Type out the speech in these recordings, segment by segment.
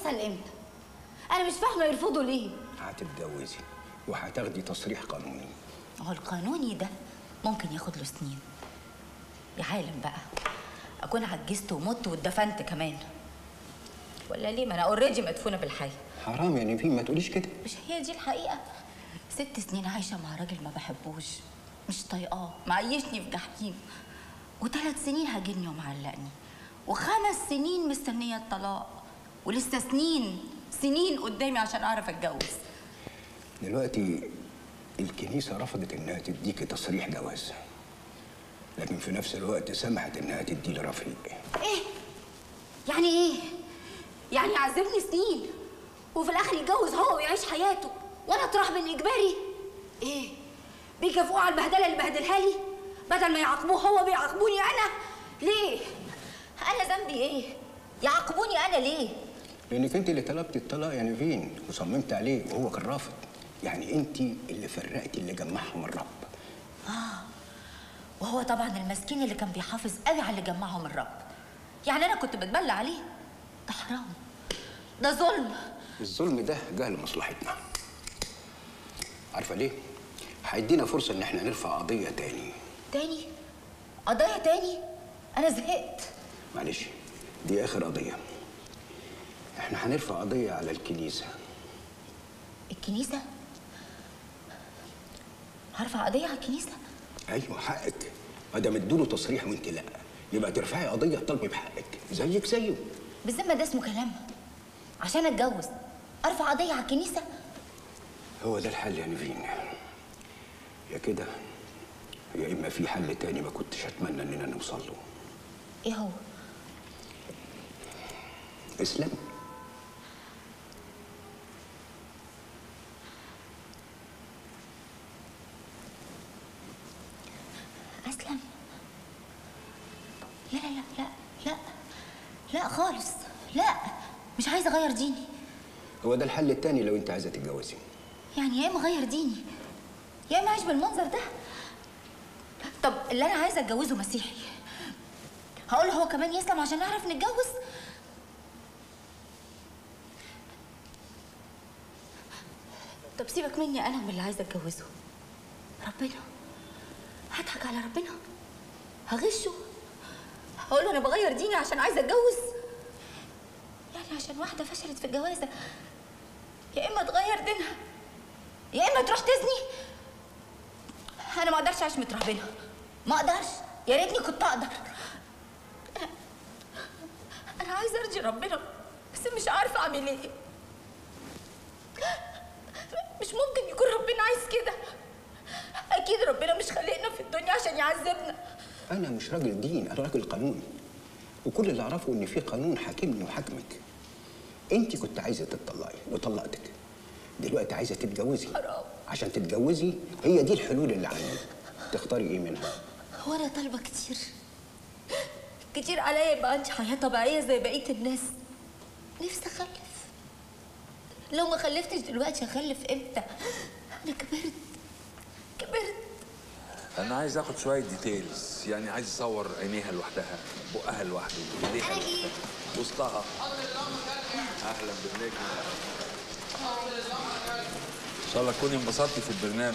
يحصل امتى انا مش فاهمه يرفضوا ليه هتتجوزي وهتاخدي تصريح قانوني هو القانوني ده ممكن ياخد له سنين يا عالم بقى اكون عجزت ومت واتدفنت كمان ولا ليه ما انا اوريدي مدفونه بالحي حرام يا نبيل ما تقوليش كده مش هي دي الحقيقه ست سنين عايشه مع راجل ما بحبوش مش طايقاه معيشني في جحيم وثلاث سنين هاجرني ومعلقني وخمس سنين مستنيه الطلاق ولسه سنين سنين قدامي عشان اعرف اتجوز دلوقتي الكنيسة رفضت إنها تديكي تصريح جواز لكن في نفس الوقت سمحت إنها تدي لرفيق ايه يعني ايه يعني يعذبني سنين وفي الاخر يتجوز هو ويعيش حياته وانا اطرح من اجباري ايه بيكافئوه على البهدله اللي بهدلها لي بدل ما يعاقبوه هو بيعاقبوني انا ليه انا ذنبي ايه يعاقبوني انا ليه لأنك أنت اللي طلبتي الطلاق يا نيفين وصممت عليه وهو كان رافض يعني أنت اللي فرقتي اللي جمعهم الرب وهو طبعا المسكين اللي كان بيحافظ قوي على اللي جمعهم الرب يعني انا كنت بتبلى عليه ده حرام ده ظلم الظلم ده جه لمصلحتنا عارفة ليه؟ هيدينا فرصة إن احنا نرفع قضية تاني تاني قضايا تاني انا زهقت معلش دي آخر قضية احنا هنرفع قضية على الكنيسة الكنيسه هرفع قضيه على الكنيسه ايوه حقك ما دام ادوله تصريح وانت لا يبقى ترفعي قضيه تطالبي بحقك زيك زيه بالذمه ده اسمه كلام عشان اتجوز ارفع قضيه على الكنيسه هو ده الحل يا نيفين يا كده يا اما في حل تاني ما كنتش اتمنى اننا نوصل له ايه هو اسلام اسلم لا لا لا لا لا خالص لا مش عايزه اغير ديني هو ده الحل التاني لو انت عايزه تتجوزي يعني يا اما اغير ديني يا اما اعيش بالمنظر ده طب اللي انا عايزه اتجوزه مسيحي هقول هو كمان يسلم عشان نعرف نتجوز طب سيبك مني انا من اللي عايزه اتجوزه ربنا هضحك على ربنا هغشه هقول له انا بغير ديني عشان عايزه اتجوز يعني عشان واحده فشلت في الجوازه يا اما تغير دينها يا اما تروح تزني انا ما اقدرش اعيش مترهبنه ما اقدرش يا ريتني كنت اقدر انا انا عايزه ارضي ربنا بس مش عارفه اعمل ايه مش ممكن يكون ربنا عايز كده اكيد ربنا مش خلقنا في الدنيا عشان يعذبنا انا مش راجل دين انا راجل قانون وكل اللي اعرفه ان في قانون حاكمني وحاكمك انت كنت عايزه تتطلقي وطلقتك دلوقتي عايزه تتجوزي حرام. عشان تتجوزي هي دي الحلول اللي عندك تختاري ايه منها هو انا طالبه كتير كتير عليا يبقى عندي حياه طبيعيه زي بقيه الناس نفسي اخلف لو ما خلفتش دلوقتي هخلف امتى انا كبرت كبرت انا عايز اخد شويه ديتيلز يعني عايز اصور عينيها لوحدها بقها لوحده ايديها أنا جيت. لوحدها، وسطها اهلا بالنجم ان شاء الله تكوني انبسطتي في البرنامج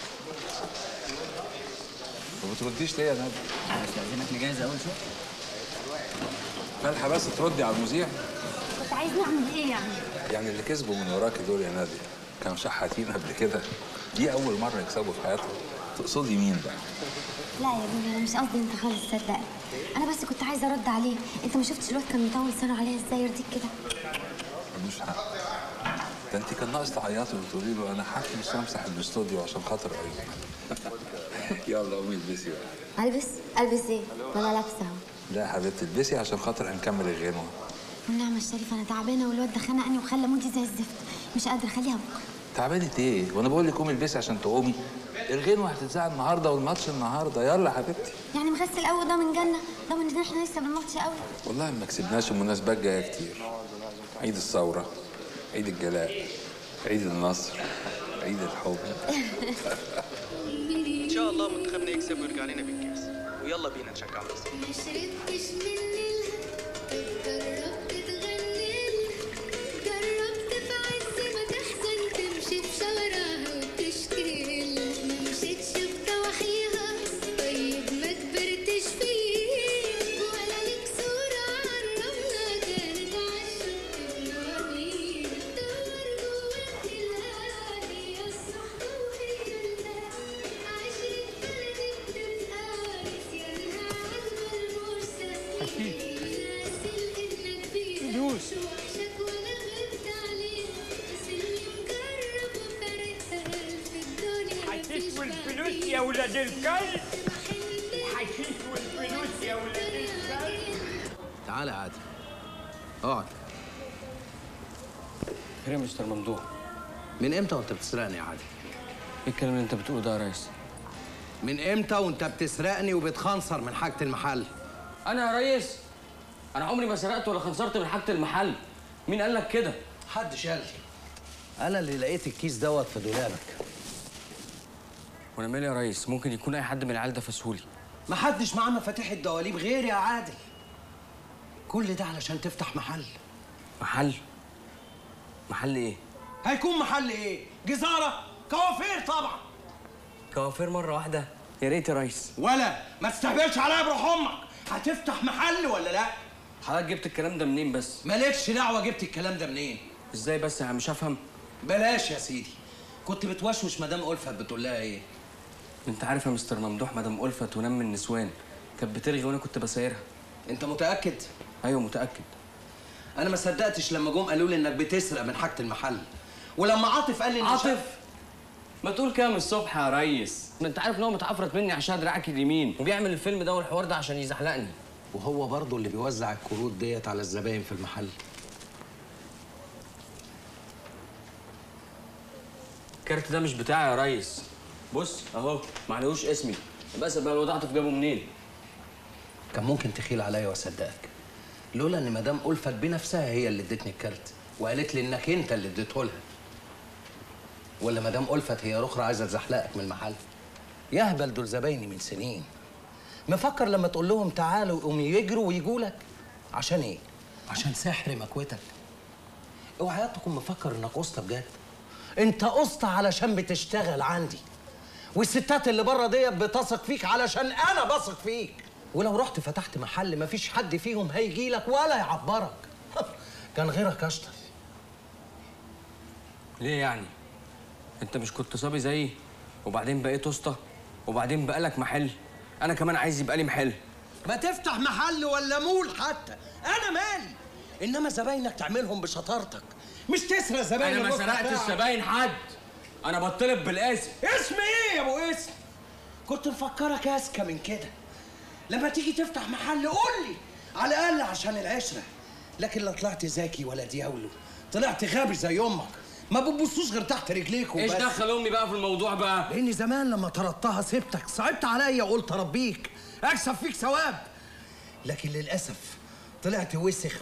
ما بترديش ليه يا ندى؟ استاذنك نجهز اول شوط مالحه بس تردي على المذيع كنت عايز نعمل ايه يعني؟ يعني اللي كسبوا من وراكي دول يا نادية كانوا شحاتين قبل كده دي أول مرة يكسبوا في حياتهم تقصدي مين بقى؟ لا يا ابني انا مش قصدي انت خالص صدقني انا بس كنت عايزه ارد عليه انت ما شفتش الواد كان مطول لسانه عليا ازاي يرضيك كده ملوش حق ده انت كان ناقص تعيطي وتقولي له انا هحبس وامسح الاستوديو عشان خاطر قريب يلا قومي البسي بقى البس البس ايه ما انا لابسه اهو لا يا حبيبتي البسي عشان خاطر هنكمل الغنوه والنعمه الشريفه انا تعبانه والواد ده خنقني وخلى مودي زي الزفت مش قادره خليها بكره تعبانة ايه؟ وانا بقول لك قومي البسي عشان تقومي الغنوه هتتذاع النهارده والماتش النهارده يلا يا حبيبتي يعني مغسل قوي ده من جنه ده من ان احنا لسه بالماتش قوي والله ما كسبناش المناسبات جايه كتير عيد الثوره عيد الجلاء عيد النصر عيد الحب ان شاء الله منتخبنا يكسب ويرجع لنا بالكاس ويلا بينا نشجع مصر ما شربتش من الهم جربت تغني يا ولاد الكلب الحشيش والفلوس يا ولاد الكلب تعالى يا عادل اقعد خير يا مستر ممدوح من امتى وانت بتسرقني يا عادل ايه الكلام اللي انت بتقوله ده يا ريس من امتى وانت بتسرقني وبتخنصر من حاجه المحل انا يا ريس انا عمري ما سرقت ولا خنصرت من حاجه المحل مين قال لك كده حد شال لي انا اللي لقيت الكيس دوت في دولابك وانا مالي يا ريس ممكن يكون اي حد من العيال ده فسهولي ما حدش معاه مفاتيح الدواليب غيري يا عادل كل ده علشان تفتح محل محل محل ايه هيكون محل ايه جزاره كوافير طبعا كوافير مره واحده يا ريت يا ريس ولا ما تستهبلش عليا بروح امك هتفتح محل ولا لا حضرتك جبت الكلام ده منين بس مالكش دعوه جبت الكلام ده منين ازاي بس انا مش هفهم بلاش يا سيدي كنت بتوشوش مدام ألفت بتقول لها ايه انت عارف يا مستر ممدوح مدام ألفت ونام من النسوان كانت بترغي وانا كنت بسايرها انت متاكد ايوه متاكد انا ما صدقتش لما جم قالوا لي انك بتسرق من حاجه المحل ولما عاطف قال لي إن عاطف ما تقول كده من الصبح يا ريس ما انت عارف ان هو متعفرت مني عشان دراعك اليمين وبيعمل الفيلم ده والحوار ده عشان يزحلقني وهو برضه اللي بيوزع الكروت ديت على الزباين في المحل الكارت ده مش بتاعي يا ريس بص اهو معلهوش اسمي بس بقى الواد عاطف جابه منين كان ممكن تخيل عليا واصدقك لولا ان مدام ألفت بنفسها هي اللي ادتني الكارت وقالت لي انك انت اللي اديته لها ولا مدام ألفت هي رخرة عايزه تزحلقك من المحل يهبل دول زبايني من سنين مفكر لما تقول لهم تعالوا يقوموا يجروا ويجوا لك عشان ايه عشان سحر مكوتك اوعى تكون مفكر انك قسطى بجد انت قسطى علشان بتشتغل عندي والستات اللي بره ديت بتثق فيك علشان انا بثق فيك ولو رحت فتحت محل مفيش حد فيهم هيجي لك ولا يعبرك كان غيرك اشطر ليه يعني انت مش كنت صبي زيي وبعدين بقيت اسطى وبعدين بقالك محل انا كمان عايز يبقى لي محل ما تفتح محل ولا مول حتى انا مالي انما زباينك تعملهم بشطارتك مش تسرق زباين انا ما الرخرة سرقتش بتاعك. زباين حد انا بطلب بالاسم اسم ايه يا ابو اسم كنت مفكرك اذكى من كده لما تيجي تفتح محل قول لي على الاقل عشان العشره لكن لا طلعت ذكي ولا دياولو طلعت غبي زي امك ما بتبصوش غير تحت رجليك وبس ايش دخل امي بقى في الموضوع بقى لاني زمان لما طردتها سبتك صعبت عليا وقلت اربيك اكسب فيك ثواب لكن للاسف طلعت وسخ